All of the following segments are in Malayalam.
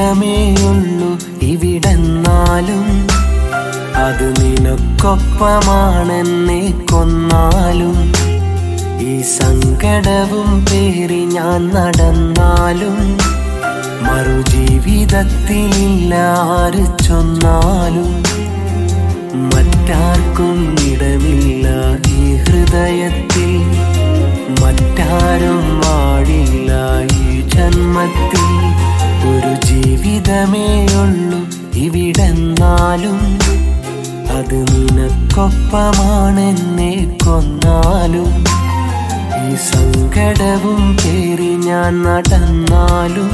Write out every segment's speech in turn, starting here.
ജീവിതമേയുള്ളൂ ഇവിടെന്നാലും അത് നിനക്കൊപ്പമാണെന്നെ കൊന്നാലും ഈ സങ്കടവും പേറി ഞാൻ നടന്നാലും മറുജീവിതത്തിലില്ല ആര് ചൊന്നാലും മറ്റാർക്കും ഇടമില്ല ഈ ഹൃദയത്തിൽ മറ്റാരും വാഴില്ല ഈ ജന്മത്തിൽ ഒരു ജീവിതമേയുള്ളൂ ഇവിടെന്നാലും അത് നിനക്കൊപ്പമാണെന്നെ കൊന്നാലും ഈ സങ്കടവും പേറി ഞാൻ നടന്നാലും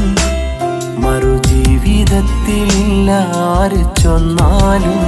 മറുജീവിതത്തിലില്ല ആര് ചൊന്നാലും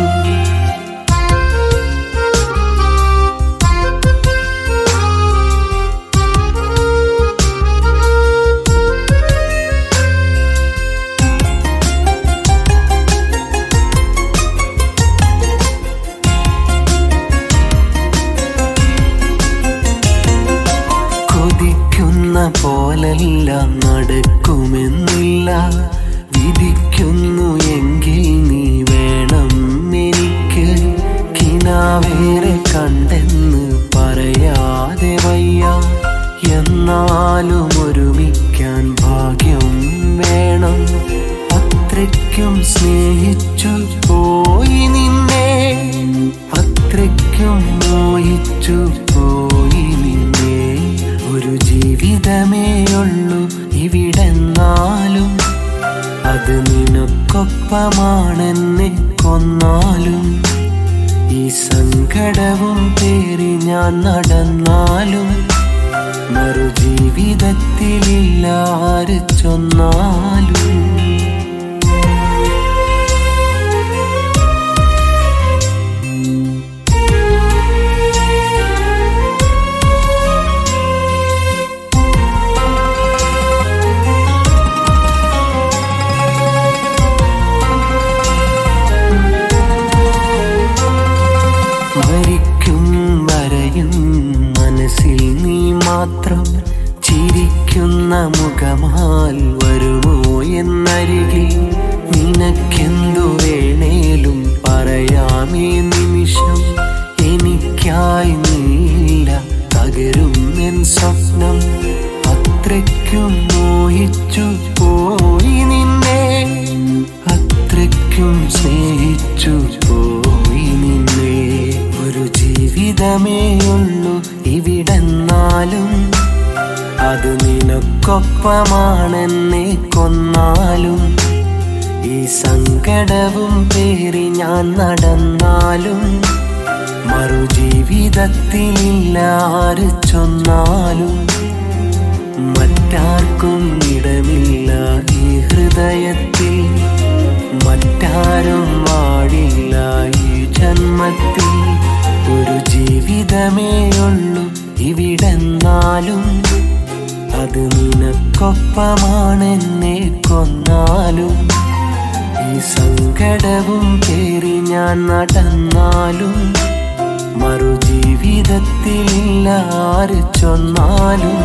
കൊതിക്കുന്ന പോലെല്ലാം നടക്കുമെന്നില്ല വിധിക്കുന്നു എങ്കിൽ നീ വേണം എനിക്ക് കിനാവേറെ കണ്ടെന്ന് പറയാതെ വയ്യ എന്നാലും ഒരുമിക്കാൻ ഭാഗ്യം വേണം അത്രയ്ക്കും സ്നേഹിച്ചു പോയി നിന്നെ അത്രയ്ക്കും മോഹിച്ചു പോയി നിന്നെ ഒരു ജീവിതമേയുള്ളൂ ഇവിടെന്നാലും അത് നിനക്കൊപ്പമാണെന്നെ കൊന്നാലും ഈ സങ്കടവും പേറി ഞാൻ നടന്നാലും മറുജീവിതത്തിലില്ല ആര് ചൊന്നാലും മരിക്കും വരയും മനസ്സിൽ നീ മാത്രം ചിരിക്കുന്ന മുഖമാൽ വരുമോ എന്നരികിൽ നിനക്കെന്തു വേണേലും പറയാമേ നിമിഷം എനിക്കായി നീല തകരും എൻ സ്വപ്നം അത്രയ്ക്കും മോഹിച്ചു പോയി നിന്നെ അത്രയ്ക്കും സ്നേഹിച്ചു പോയി നിന്നെ ഒരു ജീവിതമേയുള്ളൂ ഇവിടെന്നാലും അത് നിനക്കൊപ്പമാണെന്നെ കൊന്നാലും ഈ സങ്കടവും പേറി ഞാൻ നടന്നാലും മറുജീവിതത്തിലില്ല ആര് ചൊന്നാലും മറ്റാർക്കും ഇടമില്ല ഈ ഹൃദയത്തിൽ മറ്റാരും വാഴില്ല ഈ ജന്മത്തിൽ ഒരു ജീവിതമേയുള്ളൂ ഇവിടെന്നാലും അത് നിനക്കൊപ്പമാണെന്നെ കൊന്നാലും ഈ സങ്കടവും പേറി ഞാൻ നടന്നാലും മറുജീവിതത്തിലില്ല ആര് ചൊന്നാലും